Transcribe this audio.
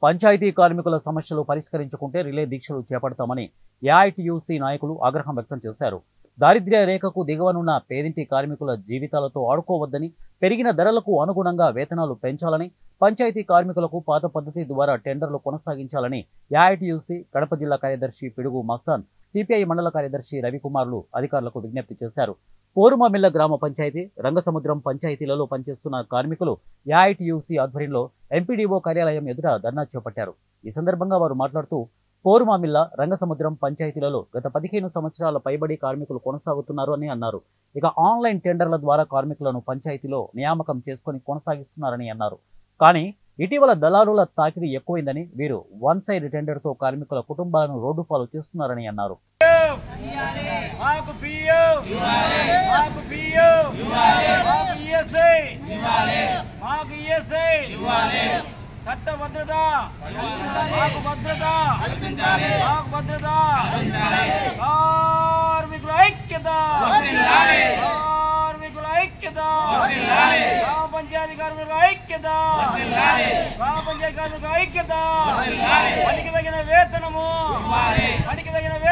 పంచాయతీ కార్మికుల సమస్యలు పరిష్కరించుకుంటే రిలే దీక్షలు చేపడతామని ఏఐటియుసి నాయకులు ఆగ్రహం వ్యక్తం చేశారు దారిద్ర్య రేఖకు దిగవనున్న పేదింటి కార్మికుల జీవితాలతో ఆడుకోవద్దని పెరిగిన ధరలకు అనుగుణంగా వేతనాలు పెంచాలని పంచాయతీ కార్మికులకు పాత పద్ధతి ద్వారా టెండర్లు కొనసాగించాలని ఏఐటియుసి కడప జిల్లా కార్యదర్శి పిడుగు మస్తాన్ సిపిఐ మండల కార్యదర్శి రవికుమార్లు అధికారులకు విజ్ఞప్తి చేశారు పోరుమామిల్ల గ్రామ పంచాయతీ రంగసముద్రం పంచాయతీలలో పనిచేస్తున్న కార్మికులు ఏఐటియుసి ఆధ్వర్యంలో ఎంపీడీఓ కార్యాలయం ఎదుట ధర్నా చేపట్టారు ఈ సందర్భంగా వారు మాట్లాడుతూ పోరుమామిల్ల రంగసముద్రం పంచాయతీలలో గత పదిహేను సంవత్సరాల పైబడి కార్మికులు కొనసాగుతున్నారు అని అన్నారు ఇక ఆన్లైన్ టెండర్ల ద్వారా కార్మికులను పంచాయతీలో నియామకం చేసుకొని కొనసాగిస్తున్నారని అన్నారు కానీ ఇటీవల దళారుల తాకిడి ఎక్కువైందని వీరు వన్ సైడ్ టెండర్తో కార్మికుల కుటుంబాలను రోడ్డు పాలు చేస్తున్నారని అన్నారు మాకు బియ్యం మాకు బియ్యం మాకు ఈఎస్ఐ మాకు ఈఎస్ఐ చట్ట భద్రత మాకు భద్రత మాకు భద్రత కార్మికుల ఐక్యత కార్మికుల ఐక్యత గ్రామ పంచాయతీ కార్మికుల ఐక్యత గ్రామ పంచాయతీ కార్మికుల ఐక్యత పనికి తగిన వేతనము పనికి తగిన వేతనం